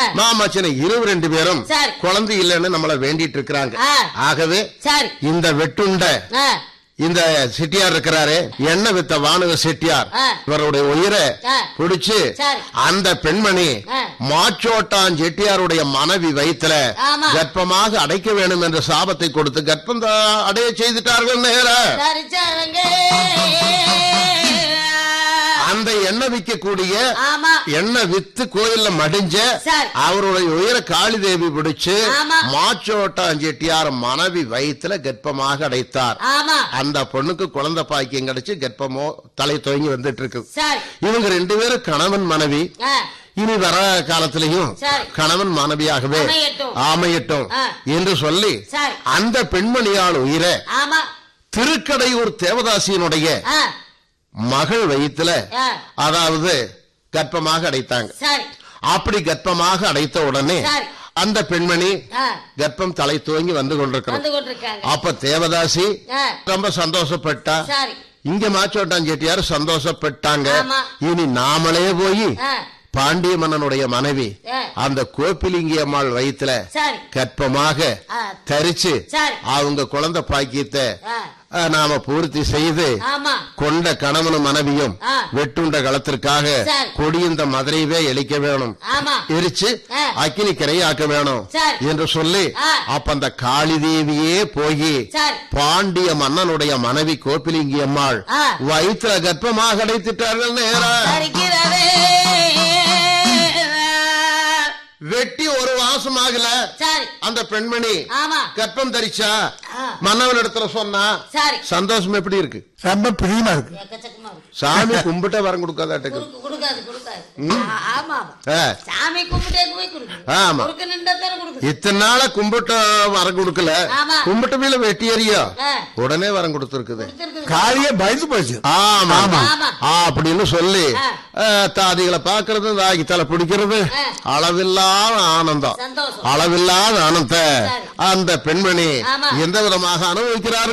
மாமாச்சனை இருவர் ரெண்டு பேரும் சரி. குழந்தை இல்லைன்னு நம்மள வேண்டிட்டு இருக்கிறாங்க ஆ. ஆகவே சரி இந்த வெட்டுண்ட ஆ, இந்த செட்டியார் இருக்கிறாரு எண்ணெய் வித்த வானக செட்டியார் ஆ. இவருடைய உயிரை ஆ. பிடிச்சு சரி. அந்த பெண்மணி ஆ. மாச்சோட்டான் செட்டியாருடைய மனைவி வயிற்றுல ஆமா. கர்ப்பமாக அடைக்க வேண்டும் என்ற சாபத்தை கொடுத்து கர்ப்பம் தா- அடைய செய்துட்டார்கள் நேர சரிச்சாருங்க அந்த எண்ணெய் விற்கக்கூடிய ஆமா எண்ணெய் வித்து கோயில்ல மடிஞ்ச சரி. அவருடைய உயிரை காளி தேவி பிடிச்சு ஆமா. மாச்சோட்டான் செட்டியார் மனைவி வயிற்றுல கர்ப்பமாக அடைத்தார் ஆமா அந்த பொண்ணுக்கு குழந்தை பாக்கியம் கிடைச்சு கர்ப்பமோ தலை துவங்கி வந்துட்டு இருக்கு சரி இவங்க ரெண்டு பேரும் கணவன் மனைவி ஆ, இனி வர காலத்திலையும் சரி. கணவன் மனைவியாகவே அமையட்டும். அமையட்டும் ஆ. என்று சொல்லி சரி அந்த பெண்மணியால் உயிரை ஆமா திருக்கடையூர் தேவதாசியினுடைய ஆ, மகள் வயிற்றுல ஆ, அதாவது கர்ப்பமாக அடைத்தாங்க சரி அப்படி கர்ப்பமாக அடைத்த உடனே சரி. அந்த பெண்மணி ஆ, கர்ப்பம் தலை துவங்கி வந்து கொண்டிருக்கிறது வந்து கொண்டிருக்காங்க அப்ப தேவதாசி ஆ, ரொம்ப சந்தோஷப்பட்டா சரி இங்க மாச்சோட்டான் செட்டியார் சந்தோஷப்பட்டாங்க ஆமா. இனி நாமளே போய் ஆ, பாண்டிய மன்னனுடைய மனைவி ஆ, அந்த கோப்பிலிங்கி அம்மாள் வயிற்றுல சரி கற்பமாக ஆ, தரிச்சு சரி. அவங்க குழந்தை பாக்கியத்தை ஆ, அஹ், நாம பூர்த்தி செய்து ஆமா கொண்ட கணவனும் மனைவியும் ஆ. வெட்டுண்ட களத்திற்காக சரி. கொடியந்த மதுரையவே எலிக்க வேணும் ஆமா எரிச்சு ஆ. அக்கினி கரையாக்க வேணும் சரி. என்று சொல்லி ஆ. அப்ப அந்த காளி தேவியே போய் சரி பாண்டிய மன்னனுடைய மனைவி கோப்பிலிங்கி அம்மாள் ஆ. வயிற்றுல கர்ப்பமாக அடைத்துட்டார்கள் நேரா சரிக்கிறதே வெட்டி ஒரு மாசம் ஆகல சரி அந்த பெண்மணி ஆமா கர்ப்பம் தரிச்சா ஆ, மன்னவன் இடத்துல சொன்னா சரி சந்தோஷம் எப்படி இருக்கு ரொம்ப பிரியமா இருக்கு எக்கச்சக்கமா இருக்கு சாமி கும்பிட்ட வரம் கொடுக்காதாட்டுக்கு குறுக்கு கொடுக்காது கொடுக்காது ஆ, ஆமா ஆமா ஆ. சாமி கும்பிட்டே போய் கொடுக்கு ஆமா. குறுக்கு நின்றா தானே கொடுக்குது இத்தனை நாள கும்பிட்ட வரம் கொடுக்கல ஆமா. கும்பிட்ட மேல வெட்டி எறியோ ஆ, உடனே வரம் கொடுத்திருக்குது கொடுத்திருக்குது. காரியே பயந்து போச்சு ஆமா ஆமா. ஆ, அப்படின்னு சொல்லி ஆ. ஆ, தாதிகளை பாக்குறது தாகி தலை பிடிக்கிறது ஆ. அளவில்லாத ஆனந்தம் சந்தோஷம் அளவில்லாத ஆனந்தத்தை சரி. அந்த பெண்மணி ஆமா. எந்த விதமாக அனுபவிக்கிறார்கள்